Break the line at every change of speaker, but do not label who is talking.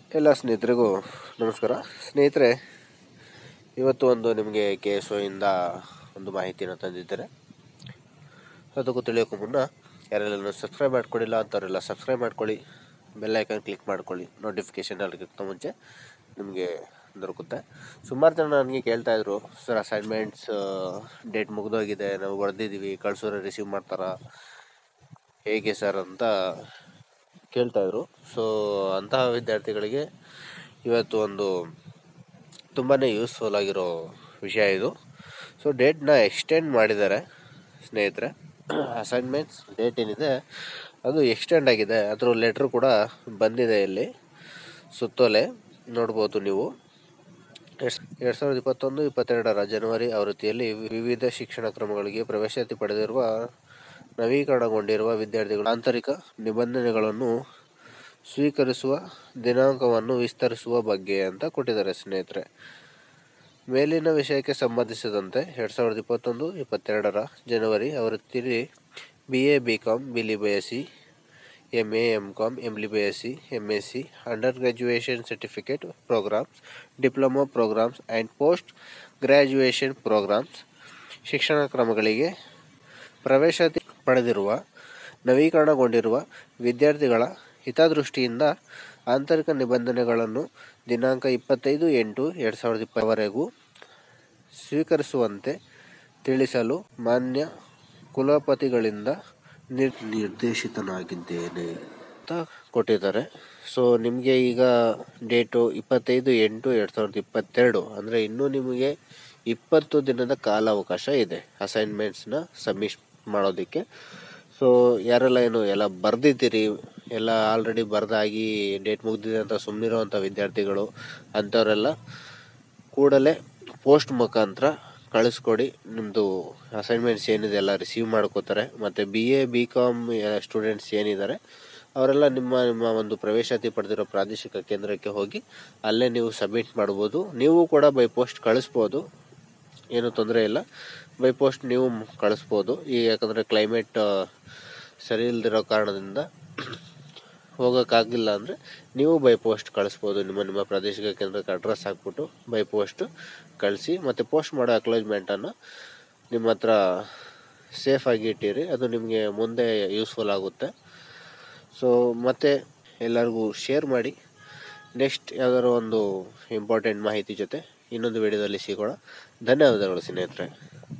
ಎಲ್ಲ ಸ್ನೇಹಿತರಿಗೂ ನಮಸ್ಕಾರ ಸ್ನೇಹಿತರೆ ಇವತ್ತು ಒಂದು ನಿಮಗೆ ಕೆ ಎಸ್ ಇಂದ ಒಂದು ಮಾಹಿತಿಯನ್ನು ತಂದಿದ್ದಾರೆ ಅದಕ್ಕೂ ತಿಳಿಯೋಕ್ಕೂ ಮುನ್ನ ಯಾರೆಲ್ಲ ಸಬ್ಸ್ಕ್ರೈಬ್ ಮಾಡ್ಕೊಳ್ಳಿಲ್ಲ ಅಂಥವರೆಲ್ಲ ಸಬ್ಸ್ಕ್ರೈಬ್ ಮಾಡ್ಕೊಳ್ಳಿ ಬೆಲ್ ಐಕನ್ ಕ್ಲಿಕ್ ಮಾಡ್ಕೊಳ್ಳಿ ನೋಟಿಫಿಕೇಷನ್ ಅದಕ್ಕಿಂತ ಮುಂಚೆ ನಿಮಗೆ ದೊರಕುತ್ತೆ ಸುಮಾರು ಜನ ನನಗೆ ಕೇಳ್ತಾ ಇದ್ರು ಸರ್ ಅಸೈನ್ಮೆಂಟ್ಸ್ ಡೇಟ್ ಮುಗಿದೋಗಿದೆ ನಾವು ಬರೆದಿದ್ದೀವಿ ಕಳ್ಸೋರೆ ರಿಸೀವ್ ಮಾಡ್ತಾರಾ ಹೇಗೆ ಸರ್ ಅಂತ ಕೇಳ್ತಾಯಿದ್ರು ಸೊ ಅಂತಹ ವಿದ್ಯಾರ್ಥಿಗಳಿಗೆ ಇವತ್ತು ಒಂದು ತುಂಬಾ ಯೂಸ್ಫುಲ್ ಆಗಿರೋ ವಿಷಯ ಇದು ಸೊ ಡೇಟ್ನ ಎಕ್ಸ್ಟೆಂಡ್ ಮಾಡಿದ್ದಾರೆ ಸ್ನೇಹಿತರೆ ಅಸೈನ್ಮೆಂಟ್ಸ್ ಡೇಟ್ ಏನಿದೆ ಅದು ಎಕ್ಸ್ಟೆಂಡ್ ಆಗಿದೆ ಅದರ ಲೆಟ್ರ್ ಕೂಡ ಬಂದಿದೆ ಇಲ್ಲಿ ಸುತ್ತೋಲೆ ನೋಡ್ಬೋದು ನೀವು ಎರಡು ಸಾವಿರದ ಇಪ್ಪತ್ತೊಂದು ಇಪ್ಪತ್ತೆರಡರ ಜನವರಿ ಆವೃತ್ತಿಯಲ್ಲಿ ವಿವಿಧ ಶಿಕ್ಷಣ ಕ್ರಮಗಳಿಗೆ ಪ್ರವೇಶಾತಿ ಪಡೆದಿರುವ ನವೀಕರಣಗೊಂಡಿರುವ ವಿದ್ಯಾರ್ಥಿಗಳ ಆಂತರಿಕ ನಿಬಂಧನೆಗಳನ್ನು ಸ್ವೀಕರಿಸುವ ದಿನಾಂಕವನ್ನು ವಿಸ್ತರಿಸುವ ಬಗ್ಗೆ ಅಂತ ಕೊಟ್ಟಿದ್ದಾರೆ ಸ್ನೇಹಿತರೆ ಮೇಲಿನ ವಿಷಯಕ್ಕೆ ಸಂಬಂಧಿಸಿದಂತೆ ಎರಡು ಸಾವಿರದ ಇಪ್ಪತ್ತೊಂದು ಇಪ್ಪತ್ತೆರಡರ ಜನವರಿ ಆವೃತ್ತಿಯಲ್ಲಿ ಬಿ ಎ ಬಿ ಕಾಮ್ ಬಿಲಿ ಬಯಸಿ ಎಮ್ ಎ ಎಮ್ ಕಾಮ್ ಎಂಬ್ಲಿ ಬಯಸಿ M S C under graduation certificate programs diploma programs and post graduation programs ಶಿಕ್ಷಣ ಕ್ರಮಗಳಿಗೆ ಪ್ರವೇಶಾತಿ ಪಡೆದಿರುವ ನವೀಕರಣಗೊಂಡಿರುವ ವಿದ್ಯಾರ್ಥಿಗಳ ಹಿತದೃಷ್ಟಿಯಿಂದ ಆಂತರಿಕ ನಿಬಂಧನೆಗಳನ್ನು ದಿನಾಂಕ ಇಪ್ಪತ್ತೈದು ಎಂಟು ಎರಡು ಸಾವಿರದ ಇಪ್ಪತ್ತವರೆಗೂ ಸ್ವೀಕರಿಸುವಂತೆ ತಿಳಿಸಲು ಮಾನ್ಯ ಕುಲಪತಿಗಳಿಂದ ನಿರ್ ನಿರ್ದೇಶಿತನಾಗಿದ್ದೇನೆ ಅಂತ ಕೊಟ್ಟಿದ್ದಾರೆ ಸೊ ನಿಮಗೆ ಈಗ ಡೇಟು ಇಪ್ಪತ್ತೈದು ಎಂಟು ಎರಡು ಸಾವಿರದ ಇಪ್ಪತ್ತೆರಡು ಅಂದರೆ ಇನ್ನೂ ನಿಮಗೆ ಇಪ್ಪತ್ತು ದಿನದ ಕಾಲಾವಕಾಶ ಇದೆ ಅಸೈನ್ಮೆಂಟ್ಸ್ನ ಸಬ್ಮಿಟ್ ಮಾಡೋದಕ್ಕೆ ಸೊ ಯಾರೆಲ್ಲ ಏನು ಎಲ್ಲ ಬರೆದಿದ್ದೀರಿ ಎಲ್ಲ ಆಲ್ರೆಡಿ ಬರೆದಾಗಿ ಡೇಟ್ ಮುಗ್ದಿದೆ ಅಂತ ಸುಮ್ಮನಿರೋವಂಥ ವಿದ್ಯಾರ್ಥಿಗಳು ಅಂಥವರೆಲ್ಲ ಕೂಡಲೇ ಪೋಸ್ಟ್ ಮುಖಾಂತರ ಕಳಿಸ್ಕೊಡಿ ನಿಮ್ಮದು ಅಸೈನ್ಮೆಂಟ್ಸ್ ಏನಿದೆ ಎಲ್ಲ ರಿಸೀವ್ ಮಾಡ್ಕೋತಾರೆ ಮತ್ತು B A B com students ಏನಿದ್ದಾರೆ ಅವರೆಲ್ಲ ನಿಮ್ಮ ನಿಮ್ಮ ಒಂದು ಪ್ರವೇಶಾತಿ ಪಡೆದಿರೋ ಪ್ರಾದೇಶಿಕ ಕೇಂದ್ರಕ್ಕೆ ಹೋಗಿ ಅಲ್ಲೇ ನೀವು ಸಬ್ಮಿಟ್ ಮಾಡ್ಬೋದು ನೀವು ಕೂಡ ಬೈ ಪೋಸ್ಟ್ ಕಳಿಸ್ಬೋದು ಏನೂ ತೊಂದರೆ ಇಲ್ಲ ಬೈ ಪೋಸ್ಟ್ ನೀವು ಕಳಿಸ್ಬೋದು ಈಗ ಯಾಕಂದರೆ ಕ್ಲೈಮೇಟ್ ಸರಿ ಇಲ್ದಿರೋ ಕಾರಣದಿಂದ ಹೋಗೋಕ್ಕಾಗಿಲ್ಲ ಅಂದರೆ ನೀವು ಬೈ ಪೋಸ್ಟ್ ಕಳಿಸ್ಬೋದು ನಿಮ್ಮ ನಿಮ್ಮ ಪ್ರಾದೇಶಿಕ ಕೇಂದ್ರಕ್ಕೆ ಅಡ್ರೆಸ್ ಹಾಕ್ಬಿಟ್ಟು ಬೈ ಪೋಸ್ಟ್ ಕಳಿಸಿ ಮತ್ತು ಪೋಸ್ಟ್ ಮಾಡೋ ಅಕ್ಲಾಜ್ಮೆಂಟನ್ನು ನಿಮ್ಮ ಹತ್ರ ಸೇಫಾಗಿ ಇಟ್ಟಿರಿ ಅದು ನಿಮಗೆ ಮುಂದೆ ಯೂಸ್ಫುಲ್ ಆಗುತ್ತೆ ಸೊ ಮತ್ತು ಎಲ್ಲರಿಗೂ ಶೇರ್ ಮಾಡಿ ನೆಕ್ಸ್ಟ್ ಯಾವ್ದಾದ್ರು ಒಂದು ಇಂಪಾರ್ಟೆಂಟ್ ಮಾಹಿತಿ ಜೊತೆ ಇನ್ನೊಂದು ವಿಡಿಯೋದಲ್ಲಿ ಸಿಗೋಣ ಧನ್ಯವಾದಗಳು ಸ್ನೇಹಿತರೆ